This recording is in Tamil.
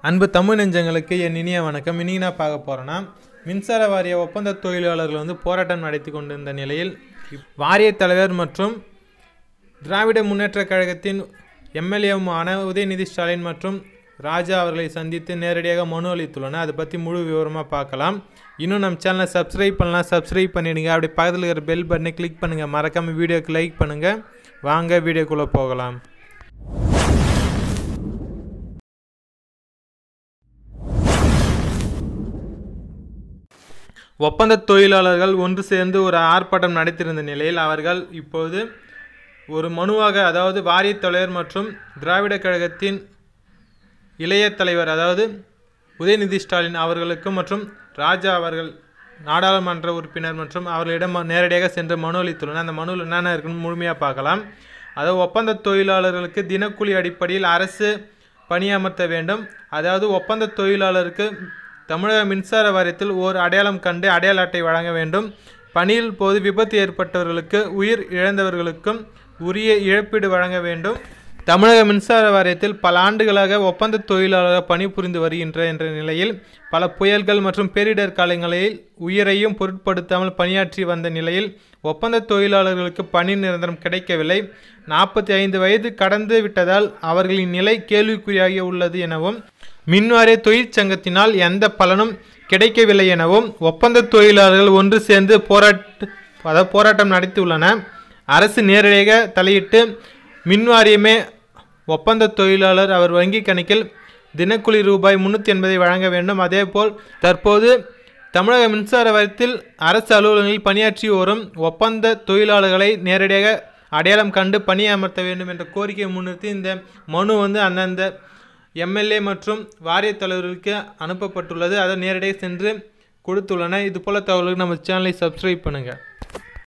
அன்பு தமிழ் நெஞ்சங்களுக்கு என் இனிய வணக்கம் இன்னைக்கு நான் பார்க்க போகிறேன்னா மின்சார வாரிய ஒப்பந்த தொழிலாளர்கள் வந்து போராட்டம் நடத்தி கொண்டிருந்த நிலையில் வாரிய தலைவர் மற்றும் திராவிட முன்னேற்றக் கழகத்தின் எம்எல்ஏவுமான உதயநிதி ஸ்டாலின் மற்றும் ராஜா அவர்களை சந்தித்து நேரடியாக மனு அளித்துள்ளனர் அதை பற்றி முழு விவரமாக பார்க்கலாம் இன்னும் நம்ம சேனலை சப்ஸ்கிரைப் பண்ணலாம் சப்ஸ்கிரைப் பண்ணிடுங்க அப்படி பக்கத்தில் இருக்கிற பெல் பட்டனை கிளிக் பண்ணுங்கள் மறக்காமல் வீடியோக்கு லைக் பண்ணுங்கள் வாங்க வீடியோக்குள்ளே போகலாம் ஒப்பந்த தொழிலாளர்கள் ஒன்று சேர்ந்து ஒரு ஆர்ப்பாட்டம் நடத்தியிருந்த நிலையில் அவர்கள் இப்போது ஒரு மனுவாக அதாவது வாரியத் தலைவர் மற்றும் திராவிட கழகத்தின் இளைய தலைவர் அதாவது உதயநிதி ஸ்டாலின் அவர்களுக்கு மற்றும் ராஜா அவர்கள் நாடாளுமன்ற உறுப்பினர் மற்றும் அவர்களிடம் ம- நேரடியாக சென்று மனு அளித்துள்ளனர் அந்த மனுவில் என்னென்ன இருக்குன்னு முழுமையாக பார்க்கலாம் அதாவது ஒப்பந்த தொழிலாளர்களுக்கு தினக்கூலி அடிப்படையில் அரசு பணியமர்த்த வேண்டும் அதாவது ஒப்பந்த தொழிலாளருக்கு தமிழக மின்சார வாரியத்தில் ஓர் அடையாளம் கண்டு அடையாள அட்டை வழங்க வேண்டும் பணியில் போது விபத்து ஏற்பட்டவர்களுக்கு உயிர் இழந்தவர்களுக்கும் உரிய இழப்பீடு வழங்க வேண்டும் தமிழக மின்சார வாரியத்தில் பல ஆண்டுகளாக ஒப்பந்த தொழிலாளராக பணிபுரிந்து வருகின்ற என்ற நிலையில் பல புயல்கள் மற்றும் பேரிடர் காலங்களில் உயிரையும் பொருட்படுத்தாமல் பணியாற்றி வந்த நிலையில் ஒப்பந்த தொழிலாளர்களுக்கு பணி நிரந்தரம் கிடைக்கவில்லை நாற்பத்தி ஐந்து வயது கடந்து விட்டதால் அவர்களின் நிலை கேள்விக்குறியாகி உள்ளது எனவும் மின்வாரிய தொழிற்சங்கத்தினால் எந்த பலனும் கிடைக்கவில்லை எனவும் ஒப்பந்த தொழிலாளர்கள் ஒன்று சேர்ந்து போராட்ட அதாவது போராட்டம் நடத்தியுள்ளன அரசு நேரடியாக தலையிட்டு மின்வாரியமே ஒப்பந்த தொழிலாளர் அவர் வங்கி கணக்கில் தினக்கூலி ரூபாய் முன்னூற்றி எண்பதை வழங்க வேண்டும் அதேபோல் தற்போது தமிழக மின்சார வாரியத்தில் அரசு அலுவலகங்களில் பணியாற்றி வரும் ஒப்பந்த தொழிலாளர்களை நேரடியாக அடையாளம் கண்டு பணியமர்த்த வேண்டும் என்ற கோரிக்கையை முன்னிறுத்தி இந்த மனு வந்து அந்தந்த எம்எல்ஏ மற்றும் வாரியத் தலைவர்களுக்கு அனுப்பப்பட்டுள்ளது அதை நேரடியாக சென்று கொடுத்துள்ளன இது போல தகவலுக்கு நம்ம சேனலை சப்ஸ்கிரைப் பண்ணுங்கள்